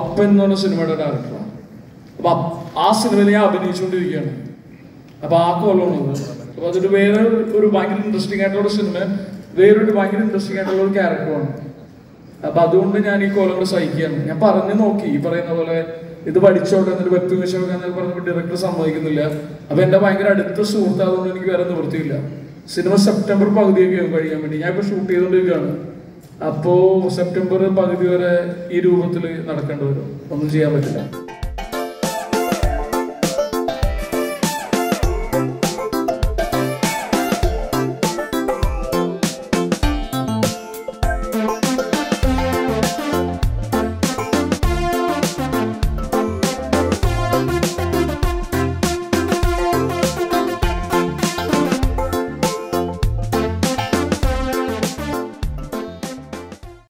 അപ്പൻ എന്ന് പറഞ്ഞ സിനിമയുടെ ഡയറക്ടറാണ് അപ്പൊ അപ്- ആ സിനിമയിൽ ഞാൻ അഭിനയിച്ചുകൊണ്ടിരിക്കുകയാണ് അപ്പൊ ആ കൊല്ലമാണത് അപ്പൊ അതൊരു വേറെ ഒരു ഭയങ്കര ഇൻട്രസ്റ്റിംഗ് ആയിട്ടുള്ള ഒരു സിനിമ വേറൊരു ഭയങ്കര ഇൻട്രസ്റ്റിംഗ് ആയിട്ടുള്ള ഒരു ക്യാരക്ടറാണ് അപ്പൊ അതുകൊണ്ട് ഞാൻ ഈ കൊല്ലം കൂടെ സഹിക്കുകയാണ് ഞാൻ പറഞ്ഞു നോക്കി ഈ പറയുന്ന പോലെ ഇത് പഠിച്ചോട്ടെ എന്നൊരു വെപ്പ് വെച്ചോട്ടെ എന്നൊക്കെ പറഞ്ഞപ്പോൾ ഡയറക്ടർ സമ്മതിക്കുന്നില്ല അപ്പൊ എന്റെ ഭയങ്കര അടുത്ത സുഹൃത്ത് അതുകൊണ്ട് എനിക്ക് വേറെ നിവൃത്തിയില്ല സിനിമ സെപ്റ്റംബർ പകുതിയൊക്കെ ആവും കഴിയാൻ വേണ്ടി ഞാൻ ഇപ്പൊ ഷൂട്ട് ചെയ്തുകൊണ്ടിരിക്കുകയാണ് അപ്പോ സെപ്റ്റംബർ പകുതി വരെ ഈ രൂപത്തിൽ നടക്കേണ്ടി വരും ഒന്നും ചെയ്യാൻ പറ്റില്ല